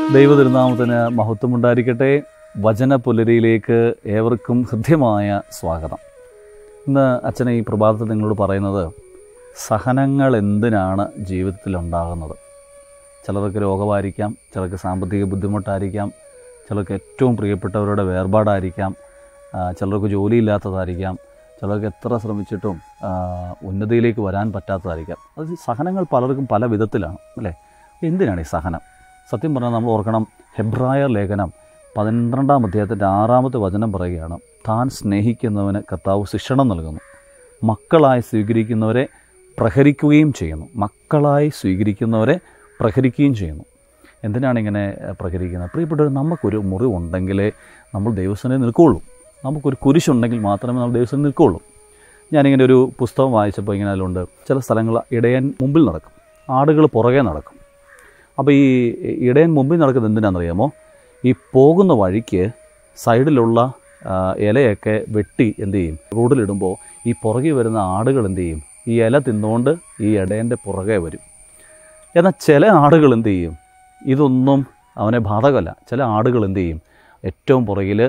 ദൈവതിരുനാമത്തിന് മഹത്വമുണ്ടായിരിക്കട്ടെ വചന പുലരിയിലേക്ക് ഏവർക്കും ഹൃദ്യമായ സ്വാഗതം ഇന്ന് അച്ഛനെ ഈ പ്രഭാതത്തിൽ നിങ്ങളോട് പറയുന്നത് സഹനങ്ങൾ എന്തിനാണ് ജീവിതത്തിൽ ഉണ്ടാകുന്നത് ചിലർക്ക് രോഗമായിരിക്കാം ചിലർക്ക് സാമ്പത്തിക ബുദ്ധിമുട്ടായിരിക്കാം ചിലർക്ക് ഏറ്റവും പ്രിയപ്പെട്ടവരുടെ വേർപാടായിരിക്കാം ആ, ചിലർക്ക് ജോലിയില്ലാത്തതായിരിക്കാം ചിലർക്ക് എത്ര ശ്രമിച്ചിട്ടും ആ, ഉന്നതിയിലേക്ക് വരാൻ പറ്റാത്തതായിരിക്കാം അത് ഈ സഹനങ്ങൾ പലർക്കും പല വിധത്തിലാണ് അല്ലേ എന്തിനാണ് ഈ സഹനം സത്യം പറഞ്ഞാൽ നമ്മൾ ഓർക്കണം ഹെബ്രായ ലേഖനം പന്ത്രണ്ടാം അധ്യായത്തിൻ്റെ ആറാമത്തെ വചനം പറയുകയാണ് താൻ സ്നേഹിക്കുന്നവന് കർത്താവ് ശിക്ഷണം നൽകുന്നു മക്കളായി സ്വീകരിക്കുന്നവരെ പ്രഹരിക്കുകയും ചെയ്യുന്നു മക്കളായി സ്വീകരിക്കുന്നവരെ പ്രഹരിക്കുകയും ചെയ്യുന്നു എന്തിനാണ് ഇങ്ങനെ ഏഹ്, പ്രഹരിക്കുന്നത് പ്രിയപ്പെട്ടവർ നമുക്കൊരു മുറിവുണ്ടെങ്കിലേ നമ്മൾ ദൈവസ്ഥനെ നിൽക്കുകയുള്ളൂ നമുക്കൊരു കുരിശുണ്ടെങ്കിൽ മാത്രമേ നമ്മൾ ദൈവസ്ഥനെ നിൽക്കുകയുള്ളൂ ഞാനിങ്ങനെ ഒരു പുസ്തകം വായിച്ചപ്പോൾ ഇങ്ങനെ അതിലുണ്ട് ചില സ്ഥലങ്ങൾ ഇടയൻ മുമ്പിൽ നടക്കും ആടുകൾ പുറകെ നടക്കും അപ്പോൾ ഈ ഇടയൻ മുമ്പിൽ നടക്കുന്നത് എന്തിനാണെന്നറിയാമോ ഈ പോകുന്ന വഴിക്ക് സൈഡിലുള്ള ആ, ഇലയൊക്കെ വെട്ടി എന്ത് ചെയ്യും റോഡിലിടുമ്പോൾ ഈ പുറകെ വരുന്ന ആടുകൾ എന്ത് ചെയ്യും ഈ ഇല തിന്നുകൊണ്ട് ഈ ഇടയൻ്റെ പുറകെ വരും എന്നാൽ ചില ആടുകൾ എന്ത് ചെയ്യും ഇതൊന്നും അവനെ ബാധകമല്ല ചില ആടുകൾ എന്ത് ചെയ്യും ഏറ്റവും പുറകിൽ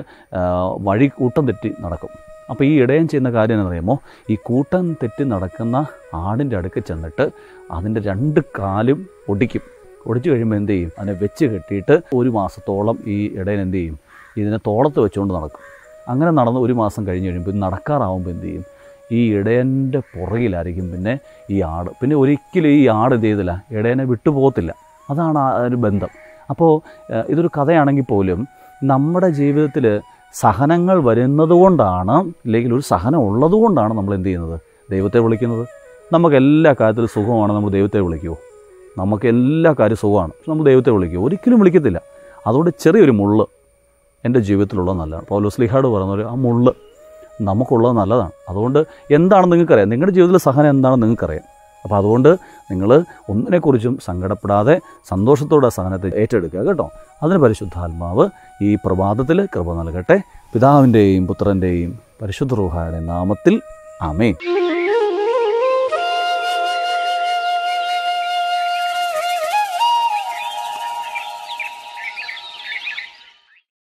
വഴി കൂട്ടം തെറ്റി നടക്കും അപ്പോൾ ഈ ഇടയൻ ചെയ്യുന്ന കാര്യം എന്നറിയാമോ ഈ കൂട്ടം തെറ്റി നടക്കുന്ന ആടിൻ്റെ അടുക്ക് ചെന്നിട്ട് അതിൻ്റെ രണ്ട് കാലും ഒടിക്കും ഒടിച്ചു കഴിയുമ്പോൾ എന്ത് ചെയ്യും അതിനെ വെച്ച് കെട്ടിയിട്ട് ഒരു മാസത്തോളം ഈ ഇടയൻ എന്ത് ചെയ്യും ഇതിനെ തോളത്ത് വെച്ചുകൊണ്ട് നടക്കും അങ്ങനെ നടന്ന് ഒരു മാസം കഴിഞ്ഞ് കഴിയുമ്പോൾ ഇത് നടക്കാറാവുമ്പോൾ എന്ത് ചെയ്യും ഈ ഇടയൻ്റെ പുറകിലായിരിക്കും പിന്നെ ഈ ആട് പിന്നെ ഒരിക്കലും ഈ ആട് എന്ത് ചെയ്തില്ല ഇടയനെ വിട്ടുപോകത്തില്ല അതാണ് ആ ഒരു ബന്ധം അപ്പോൾ ഏഹ്, ഇതൊരു കഥയാണെങ്കിൽ പോലും നമ്മുടെ ജീവിതത്തിൽ സഹനങ്ങൾ വരുന്നത് കൊണ്ടാണ് അല്ലെങ്കിൽ ഒരു സഹനം ഉള്ളത് കൊണ്ടാണ് നമ്മൾ എന്ത് ചെയ്യുന്നത് ദൈവത്തെ വിളിക്കുന്നത് നമുക്ക് എല്ലാ കാര്യത്തിലും സുഖമാണ് നമ്മൾ ദൈവത്തെ വിളിക്കുമോ നമുക്ക് എല്ലാ കാര്യവും സുഖമാണ് പക്ഷെ നമ്മൾ ദൈവത്തെ വിളിക്കുമോ ഒരിക്കലും വിളിക്കത്തില്ല അതുകൊണ്ട് ചെറിയൊരു മുള്ള് എൻ്റെ ജീവിതത്തിലുള്ളത് നല്ലതാണ് പൗലോസ് ലിഹാട് പറയുന്ന പോലെ ആ മുള്ള് നമുക്കുള്ളത് നല്ലതാണ് അതുകൊണ്ട് എന്താണെന്ന് നിങ്ങൾക്കറിയാം നിങ്ങളുടെ ജീവിതത്തിലെ സഹനം എന്താണെന്ന് നിങ്ങൾക്കറിയാം അപ്പോൾ അതുകൊണ്ട് നിങ്ങൾ ഒന്നിനെക്കുറിച്ചും സങ്കടപ്പെടാതെ സന്തോഷത്തോടെ ആ സഹനത്തെ ഏറ്റെടുക്കുക കേട്ടോ അതിന് പരിശുദ്ധാത്മാവ് ഈ പ്രഭാതത്തിൽ കൃപ നൽകട്ടെ പിതാവിൻ്റെയും പുത്രൻ്റെയും പരിശുദ്ധ റൂഹായുടെ നാമത്തിൽ ആമേൻ